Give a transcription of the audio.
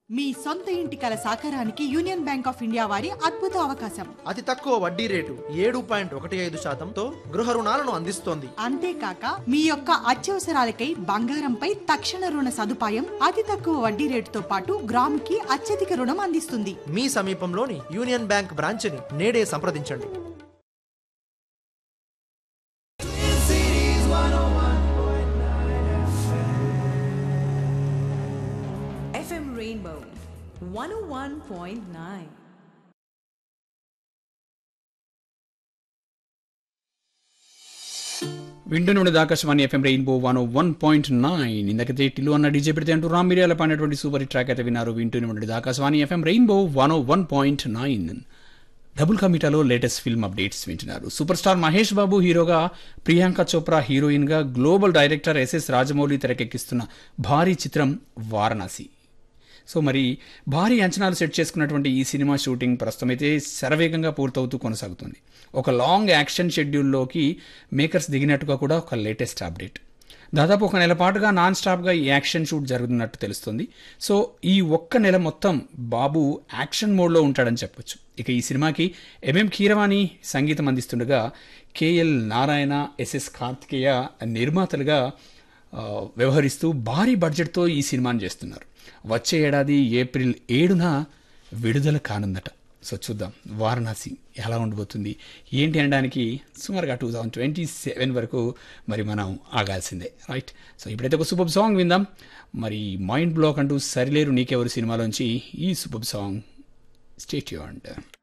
మీ సొంత ఇంటి కల సాకారానికి యూనియన్ బ్యాంక్ ఆఫ్ ఇండియా వారి అద్భుత అవకాశం అతి తక్కువ వడ్డీ రేటు ఏడు పాయింట్ ఒకటి ఐదు శాతంతో గృహ రుణాలను అందిస్తోంది అంతేకాక మీ యొక్క అత్యవసరాలకై బంగారంపై తక్షణ రుణ సదుపాయం అతి తక్కువ వడ్డీ రేటుతో పాటు గ్రాముకి అత్యధిక రుణం అందిస్తుంది మీ సమీపంలోని యూనియన్ బ్యాంక్ బ్రాంచ్ని నేడే సంప్రదించండి FM Rainbow 101.9. వింటూనే Akashvani FM rainbow one one point nine ఇందకైతే టిల్లు అన్న డీజే పెడితే అంటూ రామ్ మిరియాల పాడినటువంటి సూపర్ హిట్ ట్రాక్ అయితే విన్నారు వింటూనే ఉండేది Akashvani FM rainbow one one point nine double కమిటాలో లేటెస్ట్ ఫిల్మ్ అప్డేట్స్ వింటున్నారు సూపర్ స్టార్ మహేష్ బాబు హీరోగా ప్రియాంక చోప్రా హీరోయిన్గా గ్లోబల్ డైరెక్టర్ ఎస్ఎస్ రాజమౌళి తెరకెక్కిస్తున్న భారీ చిత్రం వారణాసి సో మరి భారీ అంచనాలు సెట్ చేసుకున్నటువంటి ఈ సినిమా షూటింగ్ ప్రస్తుతం అయితే శరవేగంగా పూర్తవుతూ కొనసాగుతుంది ఒక లాంగ్ యాక్షన్ షెడ్యూల్లోకి మేకర్స్ దిగినట్టుగా కూడా ఒక లేటెస్ట్ అప్డేట్ దాదాపు ఒక నెల పాటుగా నాన్ స్టాప్గా ఈ యాక్షన్ షూట్ జరుగుతున్నట్టు తెలుస్తుంది సో ఈ ఒక్క నెల మొత్తం బాబు యాక్షన్ మోడ్లో ఉంటాడని చెప్పొచ్చు ఇక ఈ సినిమాకి ఎంఎం కీరవాణి సంగీతం అందిస్తుండగా కేఎల్ నారాయణ ఎస్ఎస్ కార్తికేయ నిర్మాతలుగా ఆ, వ్యవహరిస్తూ భారీ బడ్జెట్తో ఈ సినిమాని చేస్తున్నారు వచ్చే ఏడాది ఏప్రిల్ ఏడున విడుదల కానుందట సో చూద్దాం వారణాసి ఎలా ఉండబోతుంది ఏంటి అనడానికి సుమారుగా టూ థౌజండ్ ట్వంటీ సెవెన్ వరకు మరి మనం ఆగాల్సిందే రైట్ సో ఇప్పుడైతే ఒక సూపర్ సాంగ్ విందాం మరి మైండ్ బ్లాక్ అంటూ సరిలేరు నీకెవరు సినిమాలోంచి ఈ సూపర్ సాంగ్ స్టేట్ అండ్